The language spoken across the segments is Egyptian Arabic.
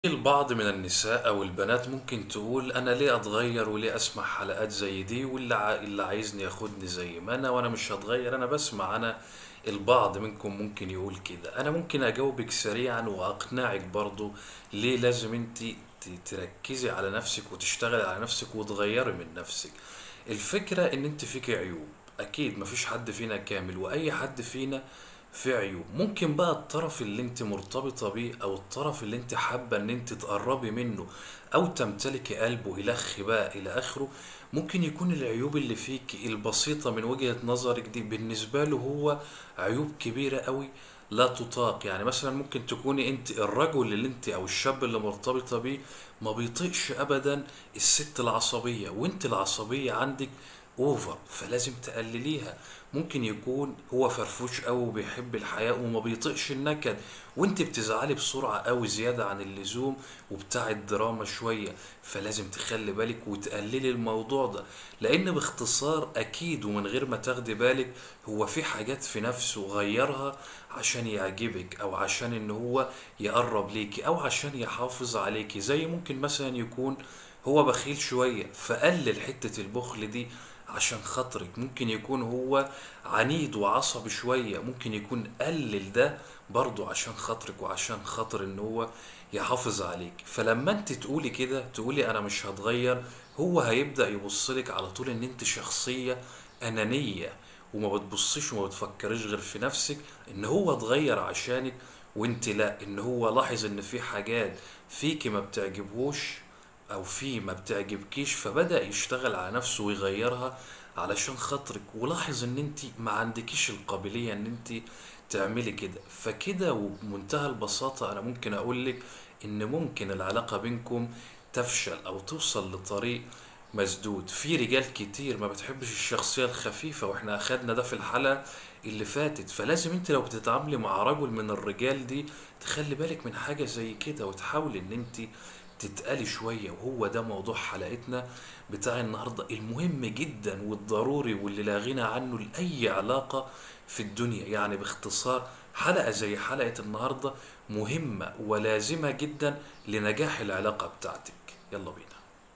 البعض من النساء أو البنات ممكن تقول أنا ليه أتغير وليه أسمع حلقات زي دي واللي ع- اللي عايزني ياخدني زي ما أنا وأنا مش هتغير أنا بسمع أنا البعض منكم ممكن يقول كده أنا ممكن أجاوبك سريعا وأقنعك برضو ليه لازم أنت ت- تركزي على نفسك وتشتغلي على نفسك وتغيري من نفسك الفكرة إن أنت فيك عيوب أكيد مفيش حد فينا كامل وأي حد فينا في عيوب ممكن بقى الطرف اللي انت مرتبطة بيه او الطرف اللي انت حابة ان انت تقربي منه او تمتلكي قلبه الخ بقى الى اخره ممكن يكون العيوب اللي فيك البسيطة من وجهة نظرك دي بالنسبة له هو عيوب كبيرة قوي لا تطاق يعني مثلا ممكن تكوني انت الرجل اللي انت او الشاب اللي مرتبطة بيه ما بيطيقش ابدا الست العصبية وانت العصبية عندك اوفر فلازم تقلليها ممكن يكون هو فرفوش قوي وبيحب الحياة وما بيطيقش النكد وانت بتزعلي بسرعة قوي زيادة عن اللزوم وبتاع الدراما شوية فلازم تخلي بالك وتقللي الموضوع ده لان باختصار اكيد ومن غير ما تاخدي بالك هو في حاجات في نفسه غيرها عشان يعجبك او عشان ان هو يقرب ليكي او عشان يحافظ عليكي زي ممكن مثلا يكون هو بخيل شوية فقلل حتة البخل دي عشان خاطرك ممكن يكون هو عنيد وعصبي شوية ممكن يكون قلل ده برضو عشان خاطرك وعشان خاطر ان هو يحافظ عليك فلما انت تقولي كده تقولي انا مش هتغير هو هيبدأ يبصلك على طول ان انت شخصية انانية وما بتبصيش وما بتفكريش غير في نفسك ان هو اتغير عشانك وانت لا ان هو لاحظ ان في حاجات فيكي ما بتعجبهوش او في ما بتعجبكيش فبدأ يشتغل على نفسه ويغيرها علشان خاطرك ولاحظ ان انت ما عندكيش القابلية ان انت تعملي كده فكده وبمنتهى البساطة انا ممكن اقولك ان ممكن العلاقة بينكم تفشل او توصل لطريق مسدود في رجال كتير ما بتحبش الشخصية الخفيفة واحنا اخدنا ده في الحلقة اللي فاتت فلازم انت لو بتتعاملي مع رجل من الرجال دي تخلي بالك من حاجة زي كده وتحاولي ان انت تتقلي شوية وهو ده موضوع حلقتنا بتاع النهاردة المهم جدا والضروري واللي لا غنى عنه لأي علاقة في الدنيا يعني باختصار حلقة زي حلقة النهاردة مهمة ولازمة جدا لنجاح العلاقة بتاعتك يلا بينا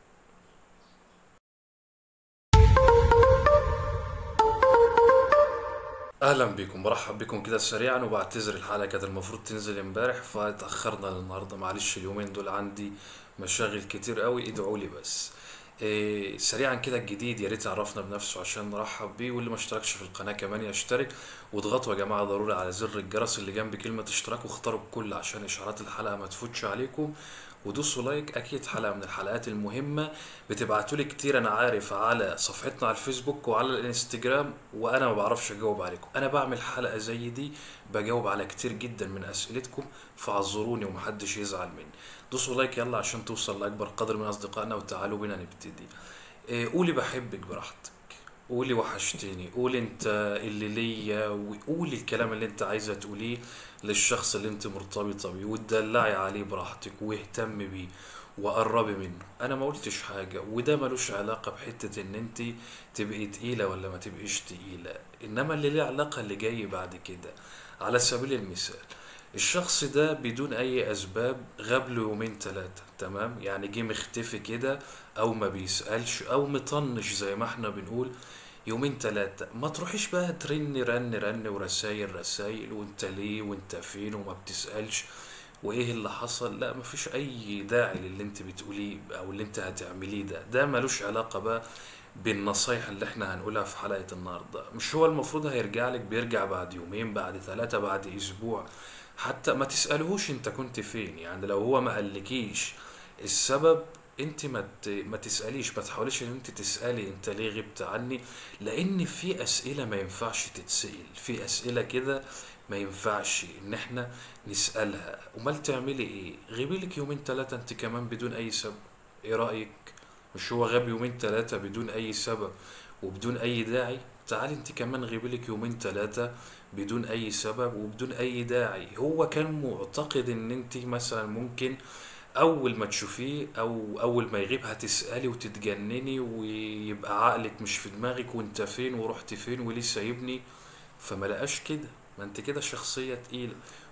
اهلا بكم برحب بكم كده سريعا وبعتذر الحلقه كانت المفروض تنزل امبارح فاتاخرنا النهارده معلش اليومين دول عندي مشاغل كتير قوي ادعوا لي بس إيه سريعا كده الجديد يا ريت يعرفنا بنفسه عشان نرحب بيه واللي ما اشتركش في القناه كمان يشترك واضغطوا يا جماعه ضروري على زر الجرس اللي جنب كلمه اشتراك واختاروا الكل عشان اشعارات الحلقه ما تفوتش عليكم ودوسوا لايك اكيد حلقه من الحلقات المهمه بتبعتوا لي كتير انا عارف على صفحتنا على الفيسبوك وعلى الانستجرام وانا ما بعرفش اجاوب عليكم انا بعمل حلقه زي دي بجاوب على كتير جدا من اسئلتكم فاعذروني ومحدش يزعل مني دوسوا لايك يلا عشان توصل لاكبر قدر من اصدقائنا وتعالوا بينا نبتدي إيه، قولي بحبك براحتك قولي وحشتيني قولي انت اللي ليا وقولي الكلام اللي انت عايزه تقوليه للشخص اللي انت مرتبطه بيه وتدلعي عليه براحتك واهتمي بيه وقربي منه انا ما قلتش حاجه وده ملوش علاقه بحته ان انت تبقي تقيله ولا ما تبقيش تقيله انما اللي ليه علاقه اللي جاي بعد كده على سبيل المثال الشخص ده بدون اي اسباب غاب له يومين ثلاثه تمام يعني جه مختفي كده او ما بيسالش او مطنش زي ما احنا بنقول يومين ثلاثه ما تروحيش بقى ترن رن رن ورسايل رسايل وانت ليه وانت فين وما بتسالش وايه اللي حصل لا مفيش اي داعي للي انت بتقوليه او اللي انت هتعمليه ده ده ملوش علاقه بقى بالنصايح اللي احنا هنقولها في حلقة النهاردة مش هو المفروض هيرجع لك بيرجع بعد يومين بعد ثلاثة بعد اسبوع حتى ما تسألهوش انت كنت فين يعني لو هو ما قالكيش السبب انت ما ت- ما تسأليش ما تحاوليش ان انت تسألي انت ليه غبت عني لان في اسئلة ما ينفعش تتسأل في اسئلة كده ما ينفعش ان احنا نسألها امال تعملي ايه غيبي لك يومين ثلاثة انت كمان بدون اي سبب ايه رأيك مش هو غاب يومين ثلاثة بدون أي سبب وبدون أي داعي تعالي انت كمان غيبي لك يومين ثلاثة بدون أي سبب وبدون أي داعي هو كان معتقد ان انت مثلا ممكن أول ما تشوفيه أو أول ما يغيب هتسألي وتتجنني ويبقى عقلك مش في دماغك وانت فين ورحت فين وليه سايبني فما لقاش كده ما انت كده شخصية تقيلة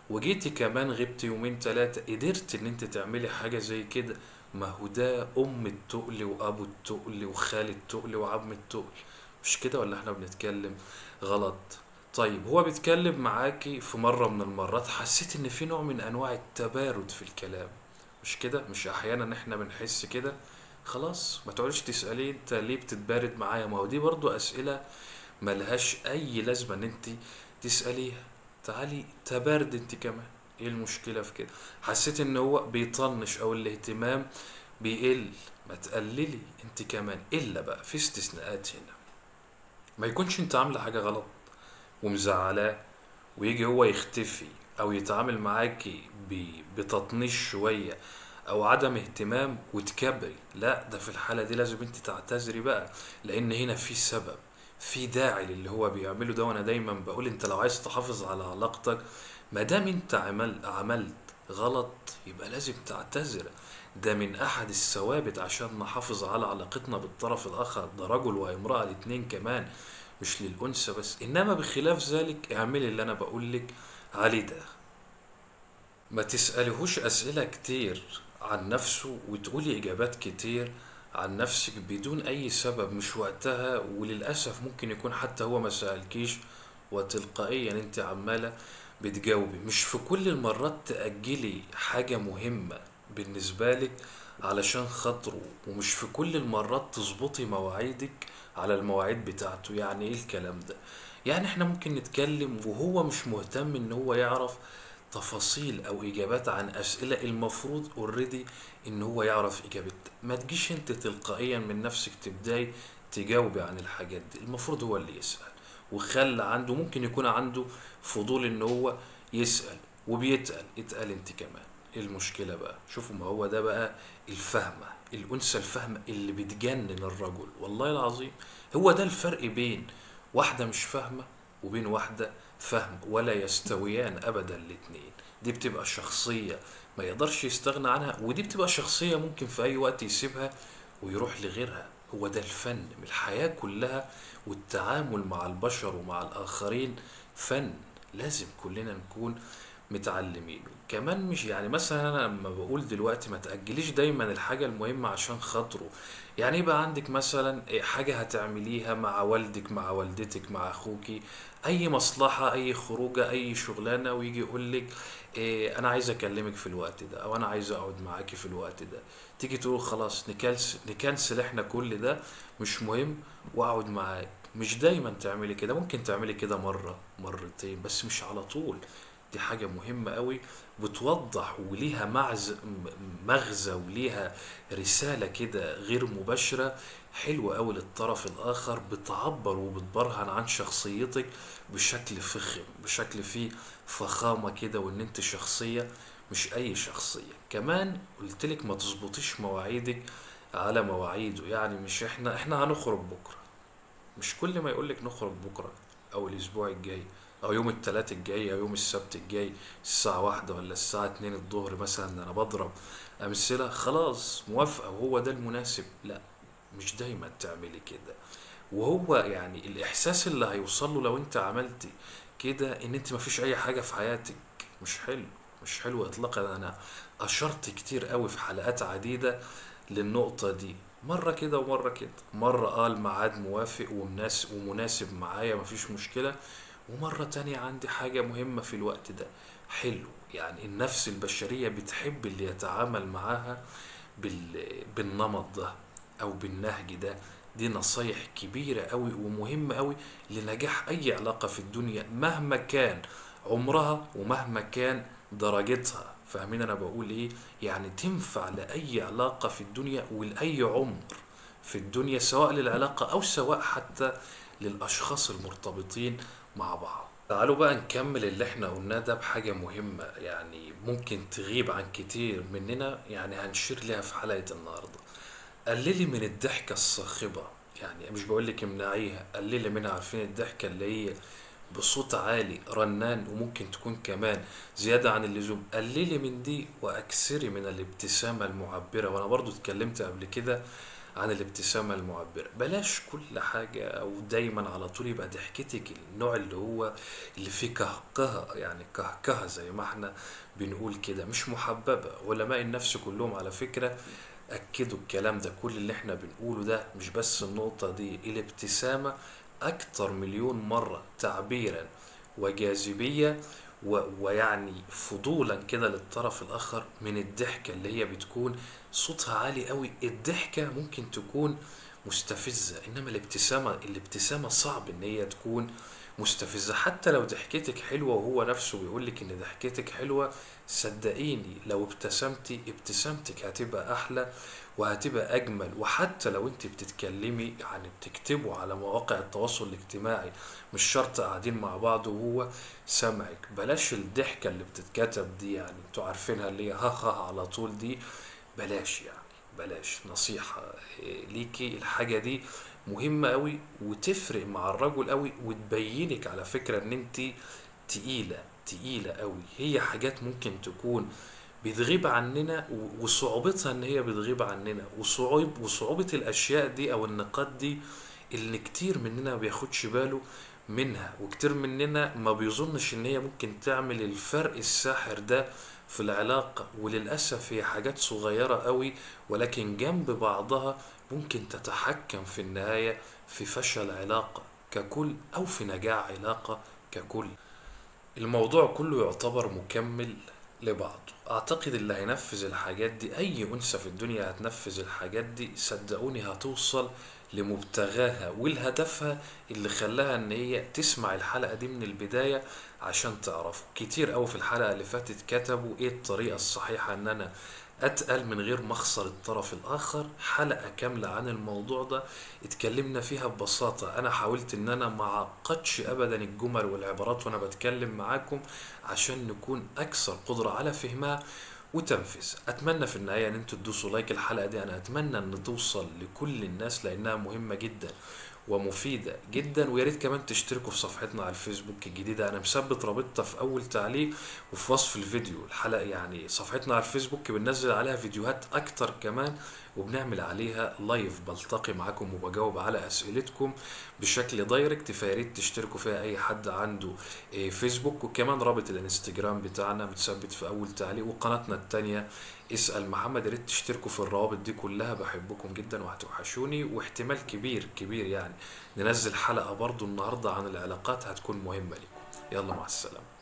وجيتي كمان غبت يومين تلاتة قدرت ان انت تعملي حاجة زي كده ما هو ده ام التقل وابو التقل وخال التقل وعم التقل مش كده ولا احنا بنتكلم غلط طيب هو بيتكلم معاكي في مرة من المرات حسيت ان في نوع من انواع التبارد في الكلام مش كده مش احيانا احنا بنحس كده خلاص ما تقعدش تسألي انت ليه بتتبارد معايا ما هو دي برضو اسئلة ملهاش اي لازمة ان انت تسأليها تعالي تبارد انت كمان ايه المشكلة في كده حسيت ان هو بيطنش او الاهتمام بيقل ما تقللي انت كمان الا بقى في استثناءات هنا ما يكونش انت عاملة حاجة غلط ومزعلاه ويجي هو يختفي او يتعامل معاكي ب- بتطنيش شوية او عدم اهتمام وتكبري لا ده في الحالة دي لازم انت تعتذري بقى لان هنا في سبب في داعي للي هو بيعمله ده وانا دايما بقول انت لو عايز تحافظ على علاقتك ما دام انت عمل عملت غلط يبقى لازم تعتذر ده من احد الثوابت عشان نحافظ على علاقتنا بالطرف الاخر ده رجل وامرأة الاتنين كمان مش للأنثى بس انما بخلاف ذلك اعملي اللي انا بقول لك عليه ده ما تسألهوش أسئلة كتير عن نفسه وتقولي إجابات كتير عن نفسك بدون أي سبب مش وقتها وللأسف ممكن يكون حتى هو ما سألكيش وتلقائيا أنت عمالة بتجاوبي مش في كل المرات تأجلي حاجة مهمة بالنسبة لك علشان خاطره ومش في كل المرات تظبطي مواعيدك على المواعيد بتاعته يعني ايه الكلام ده يعني احنا ممكن نتكلم وهو مش مهتم ان هو يعرف تفاصيل او اجابات عن اسئله المفروض اوريدي ان هو يعرف اجابتها ما تجيش انت تلقائيا من نفسك تبداي تجاوبي عن الحاجات دي المفروض هو اللي يسال وخلى عنده ممكن يكون عنده فضول ان هو يسال وبيتقل اتقل انت كمان ايه المشكله بقى شوفوا ما هو ده بقى الفهمه الانثى الفهمه اللي بتجنن الرجل والله العظيم هو ده الفرق بين واحده مش فاهمه وبين واحده فهم ولا يستويان ابدا الاتنين دي بتبقى شخصية ما يقدرش يستغنى عنها ودي بتبقى شخصية ممكن في اي وقت يسيبها ويروح لغيرها هو ده الفن من الحياة كلها والتعامل مع البشر ومع الآخرين فن لازم كلنا نكون متعلمين كمان مش يعني مثلا انا لما بقول دلوقتي ما تأجليش دايما الحاجة المهمة عشان خاطره يعني يبقى عندك مثلا حاجة هتعمليها مع والدك مع والدتك مع اخوكي اي مصلحة اي خروجة اي شغلانة ويجي يقول لك إيه انا عايز اكلمك في الوقت ده او انا عايز اقعد معاكي في الوقت ده تيجي تقول خلاص نكنسل نكنسل احنا كل ده مش مهم واقعد معاك مش دايما تعملي كده ممكن تعملي كده مرة مرتين بس مش على طول دي حاجة مهمة قوي بتوضح وليها معز م- مغزى وليها رسالة كده غير مباشرة حلوة قوي للطرف الآخر بتعبر وبتبرهن عن شخصيتك بشكل فخم بشكل فيه فخامة كده وإن أنت شخصية مش أي شخصية كمان قلتلك ما تظبطيش مواعيدك على مواعيده يعني مش احنا احنا هنخرج بكرة مش كل ما يقولك نخرج بكرة أو الأسبوع الجاي أو يوم التلات الجاي أو يوم السبت الجاي الساعة واحدة ولا الساعة اتنين الظهر مثلا ده أنا بضرب أمثلة خلاص موافقة وهو ده المناسب لا مش دايما تعملي كده وهو يعني الإحساس اللي هيوصل له لو أنت عملتي كده إن أنت مفيش أي حاجة في حياتك مش حلو مش حلو إطلاقا أنا أشرت كتير قوي في حلقات عديدة للنقطة دي مرة كده ومرة كده مرة اه الميعاد موافق ومناسب ومناسب معايا مفيش مشكلة ومرة تانية عندي حاجة مهمة في الوقت ده حلو يعني النفس البشرية بتحب اللي يتعامل معاها بال... بالنمط ده أو بالنهج ده دي نصايح كبيرة قوي ومهمة قوي لنجاح أي علاقة في الدنيا مهما كان عمرها ومهما كان درجتها فاهمين أنا بقول إيه يعني تنفع لأي علاقة في الدنيا ولأي عمر في الدنيا سواء للعلاقة أو سواء حتى للأشخاص المرتبطين مع بعض تعالوا بقى نكمل اللي احنا قلناه ده بحاجة مهمة يعني ممكن تغيب عن كتير مننا يعني هنشير لها في حلقة النهاردة قللي من الضحكة الصاخبة يعني مش بقولك امنعيها قللي منها عارفين الضحكة اللي هي بصوت عالي رنان وممكن تكون كمان زيادة عن اللزوم قللي من دي وأكثري من الابتسامة المعبرة وأنا برضو اتكلمت قبل كده عن الابتسامة المعبرة بلاش كل حاجة او دايما على طول يبقى ضحكتك النوع اللي هو اللي فيه كهكهة يعني كهكهة زي ما احنا بنقول كده مش محببة علماء النفس كلهم على فكرة أكدوا الكلام ده كل اللي احنا بنقوله ده مش بس النقطة دي الابتسامة أكتر مليون مرة تعبيرا وجاذبية و... ويعني فضولا كده للطرف الآخر من الضحكة اللي هي بتكون صوتها عالي قوي الضحكة ممكن تكون مستفزة إنما الابتسامة الابتسامة صعب إن هي تكون مستفزة حتى لو ضحكتك حلوة وهو نفسه بيقولك إن ضحكتك حلوة صدقيني لو ابتسمتي ابتسامتك هتبقى أحلى وهتبقى أجمل وحتى لو أنت بتتكلمي يعني بتكتبوا على مواقع التواصل الاجتماعي مش شرط قاعدين مع بعض وهو سامعك بلاش الضحكة اللي بتتكتب دي يعني انتوا عارفينها اللي هي ها ها على طول دي بلاش يعني بلاش نصيحة إيه، ليكي الحاجة دي مهمة قوي وتفرق مع الرجل قوي وتبينك على فكرة ان انت تقيلة تقيلة قوي هي حاجات ممكن تكون بتغيب عننا و- وصعوبتها ان هي بتغيب عننا وصعوب وصعوبة الاشياء دي او النقاط دي اللي كتير مننا ما بياخدش باله منها وكتير مننا ما بيظنش ان هي ممكن تعمل الفرق الساحر ده في العلاقة وللأسف هي حاجات صغيرة قوي ولكن جنب بعضها ممكن تتحكم في النهاية في فشل علاقة ككل أو في نجاح علاقة ككل الموضوع كله يعتبر مكمل لبعضه اعتقد اللي هينفذ الحاجات دي اي انثى في الدنيا هتنفذ الحاجات دي صدقوني هتوصل لمبتغاها والهدفها اللي خلاها ان هي تسمع الحلقة دي من البداية عشان تعرفوا كتير قوي في الحلقة اللي فاتت كتبوا ايه الطريقة الصحيحة ان انا اتقل من غير ما اخسر الطرف الاخر حلقة كاملة عن الموضوع ده اتكلمنا فيها ببساطة انا حاولت ان انا ما اعقدش ابدا الجمل والعبارات وانا بتكلم معاكم عشان نكون اكثر قدرة على فهمها وتنفيذ اتمنى في النهاية ان انتوا تدوسوا لايك الحلقة دي انا اتمنى ان توصل لكل الناس لانها مهمة جدا ومفيدة جدا ويا ريت كمان تشتركوا في صفحتنا على الفيسبوك الجديدة انا مثبت رابطها في اول تعليق وفي وصف الفيديو الحلقة يعني صفحتنا على الفيسبوك بننزل عليها فيديوهات اكتر كمان وبنعمل عليها لايف بلتقي معاكم وبجاوب على اسئلتكم بشكل دايركت فيا ريت تشتركوا فيها اي حد عنده إيه، فيسبوك وكمان رابط الانستجرام بتاعنا متثبت في اول تعليق وقناتنا التانية اسأل محمد يا ريت تشتركوا في الروابط دي كلها بحبكم جدا وهتوحشوني واحتمال كبير كبير يعني ننزل حلقة برضو النهاردة عن العلاقات هتكون مهمة لكم يلا مع السلامة